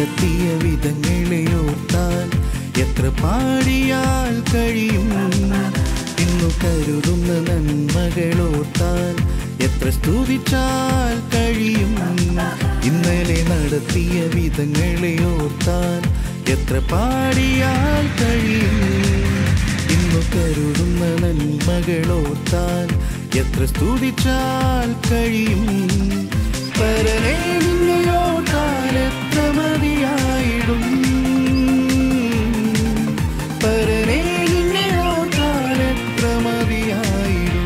നടത്തിയ വിധങ്ങളെ ഓർത്താൽ എത്ര പാടിയാൽ കഴിയും ഇന്നു കരുതുന്ന നന്മകളോർത്താൽ എത്ര സ്തുതിച്ചാൽ കഴിയും ഇന്നലെ നടത്തിയ വിധങ്ങളെ ഓർത്താൽ എത്ര പാടിയാൽ കഴിയും ഇന്നു കരുതുന്ന നന്മകളോർത്താൽ എത്ര സ്തുതിച്ചാൽ കഴിയും പരനെ നിന്നെയോർത്താൽ എത്ര മതിയായിടും പരനെ നിന്നെയോർത്താൽ എത്ര മതിയായിടും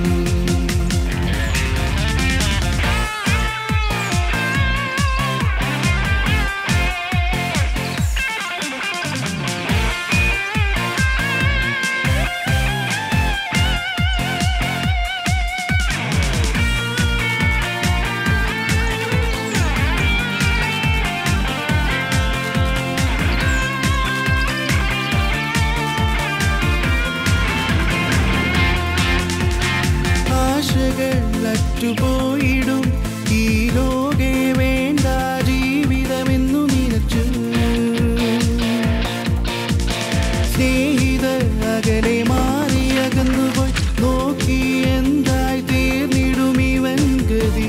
ആശകൾ അറ്റുപോയിടും ഈ ലോകെ വേണ്ട ജീവിതമെന്നു നിനച്ചു സ്നേഹിത അകലെ മാറി അകന്നുപോയി നോക്കി എന്തായി തീർന്നിടും ഇവൻ ഗതി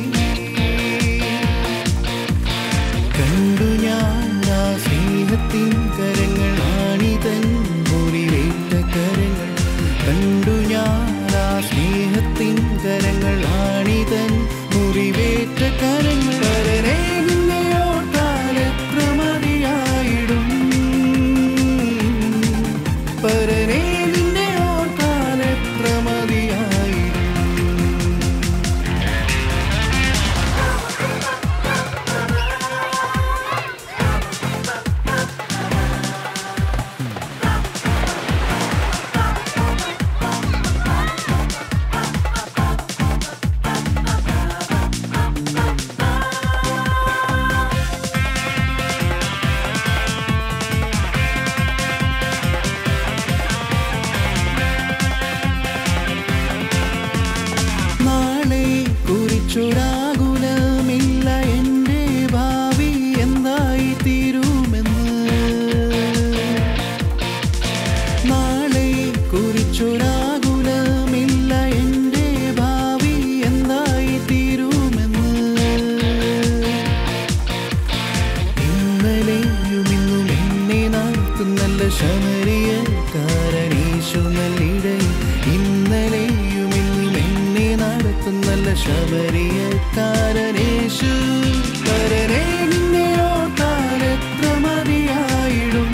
കണ്ടു ഞാൻ ആ സ്നേഹത്തിൻ കരങ്ങൾ ആണിതൻ മുറിവേറ്റ കരങ്ങൾ കണ്ടു ഞാൻ ആ സ്നേഹത്തിൻ കരങ്ങൾ ആണിതൻ മുറിവേറ്റ കരങ്ങൾ പരനെ നിന്നെയോർത്താൽ എത്ര മതിയായിടും പരനെ നിന്നെ ഓർത്താൽ എത്ര മതിയായിടും നാളെ കുറിച്ചൊരാകുലമില്ല എൻ്റെ ഭാവി എന്തായി തീരുമെന്ന് നാളെ കുറിച്ചൊരാകുലമില്ല എൻ്റെ ഭാവി എന്തായി തീരുമെന്ന് ഇന്നലെയും ഇന്നും എന്നെ നാട്ടുന്നല്ല ശമരിയക്കാരനീശു നല്ലിടയിൽ ഇന്നലെയും ഇന്നും എന്നെ നടത്തുന്നല്ല ശബരിയക്കാരനേശു പരനെ നിന്നെ ഓർത്താൽ എത്ര മതിയായിടും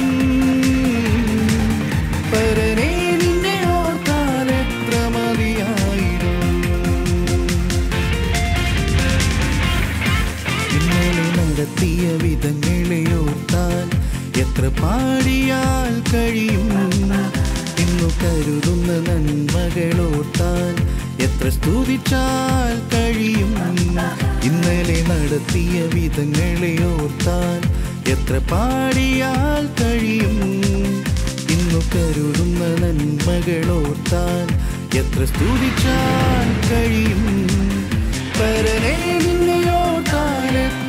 പരനെ നിന്നെ ഓർത്താൽ എത്ര മതിയായിടും ഇന്നലെ നടത്തിയ വിധങ്ങളെ ഓർത്താൽ എത്ര പാടിയാൽ കഴിയും ഇന്നു കരുതുന്ന നന്മകളോർത്താൽ എത്ര സ്തുതിച്ചാൽ കഴിയും ഇന്നലെ നടത്തിയ വിധങ്ങളെ ഓർത്താൽ എത്ര പാടിയാൽ കഴിയും ഇന്നു കരുതുന്ന നന്മകളോർത്താൽ എത്ര സ്തുതിച്ചാൽ കഴിയും പരനെ നിന്നെയോർത്താൽ എത്ര